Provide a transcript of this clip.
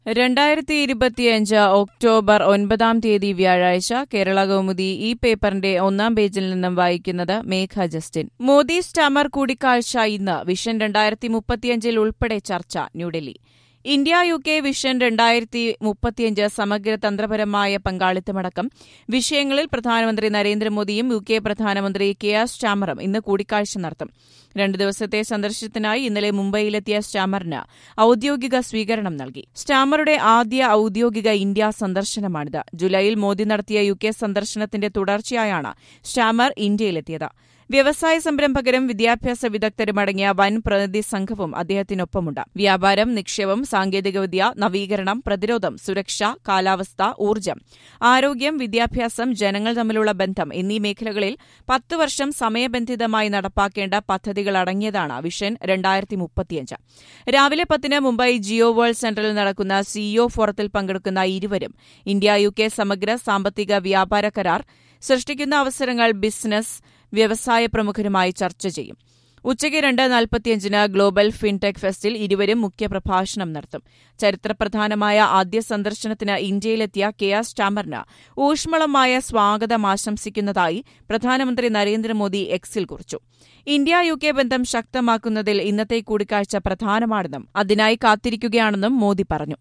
രണ്ടായിരത്തി ഇരുപത്തിയഞ്ച് ഒക്ടോബർ ഒൻപതാം തീയതി വ്യാഴാഴ്ച കേരള കൗമുദി ഈ പേപ്പറിന്റെ ഒന്നാം പേജിൽ നിന്നും വായിക്കുന്നത് മേഘ ജസ്റ്റിൻ മോദി സ്റ്റാമർ കൂടിക്കാഴ്ച ഇന്ന് വിഷൻ രണ്ടായിരത്തി മുപ്പത്തിയഞ്ചിൽ ഉൾപ്പെടെ ചർച്ച New Delhi India U K vision രണ്ടായിരത്തി മുപ്പത്തിയഞ്ച് സമഗ്ര തന്ത്രപരമായ പങ്കാളിത്തമടക്കം വിഷയങ്ങളിൽ പ്രധാനമന്ത്രി നരേന്ദ്രമോദിയും യു കെ പ്രധാനമന്ത്രി കെ ആർ സ്റ്റാമറും ഇന്ന് കൂടിക്കാഴ്ച നടത്തും രണ്ട് ദിവസത്തെ സന്ദർശനത്തിനായി ഇന്നലെ മുംബൈയിലെത്തിയ സ്റ്റാമറിന് ഔദ്യോഗിക സ്വീകരണം നൽകി സ്റ്റാമറുടെ ആദ്യ ഔദ്യോഗിക ഇന്ത്യ സന്ദർശനമാണിത് ജൂലൈയിൽ മോദി നടത്തിയ യു കെ സന്ദർശനത്തിന്റെ തുടർച്ചയായാണ് സ്റ്റാമർ ഇന്ത്യയിലെത്തിയത് വ്യവസായ സംരംഭകരും വിദ്യാഭ്യാസ വിദഗ്ധരും അടങ്ങിയ വൻ പ്രതിനിധി സംഘവും അദ്ദേഹത്തിനൊപ്പമുണ്ട് വ്യാപാരം നിക്ഷേപം സാങ്കേതികവിദ്യ നവീകരണം പ്രതിരോധം സുരക്ഷ കാലാവസ്ഥ ഊർജ്ജം ആരോഗ്യം വിദ്യാഭ്യാസം ജനങ്ങൾ തമ്മിലുള്ള ബന്ധം എന്നീ മേഖലകളിൽ പത്ത് വർഷം സമയബന്ധിതമായി നടപ്പാക്കേണ്ട പദ്ധതികൾ അടങ്ങിയതാണ് വിഷൻ രണ്ടായിരത്തി മുപ്പത്തിയഞ്ച് രാവിലെ പത്തിന് മുംബൈ ജിയോ വേൾഡ് സെന്ററിൽ നടക്കുന്ന സിഇഒ ഫോറത്തിൽ പങ്കെടുക്കുന്ന ഇരുവരും ഇന്ത്യ യു കെ സമഗ്ര സാമ്പത്തിക വ്യാപാര കരാർ സൃഷ്ടിക്കുന്ന അവസരങ്ങൾ ബിസിനസ് വ്യവസായ പ്രമുഖരുമായി ചർച്ച ചെയ്യും ഉച്ചയ്ക്ക് രണ്ട് നാൽപ്പത്തിയഞ്ചിന് ഗ്ലോബൽ ഫിൻടെക് ഫെസ്റ്റിൽ ഇരുവരും മുഖ്യപ്രഭാഷണം നടത്തും ചരിത്രപ്രധാനമായ ആദ്യ സന്ദർശനത്തിന് ഇന്ത്യയിലെത്തിയ കെ ആർ സ്റ്റാമറിന് ഊഷ്മളമായ സ്വാഗതം ആശംസിക്കുന്നതായി പ്രധാനമന്ത്രി നരേന്ദ്രമോദി എക്സിൽ കുറിച്ചു ഇന്ത്യ യു കെ ബന്ധം ശക്തമാക്കുന്നതിൽ ഇന്നത്തെ കൂടിക്കാഴ്ച പ്രധാനമാണെന്നും അതിനായി കാത്തിരിക്കുകയാണെന്നും മോദി പറഞ്ഞു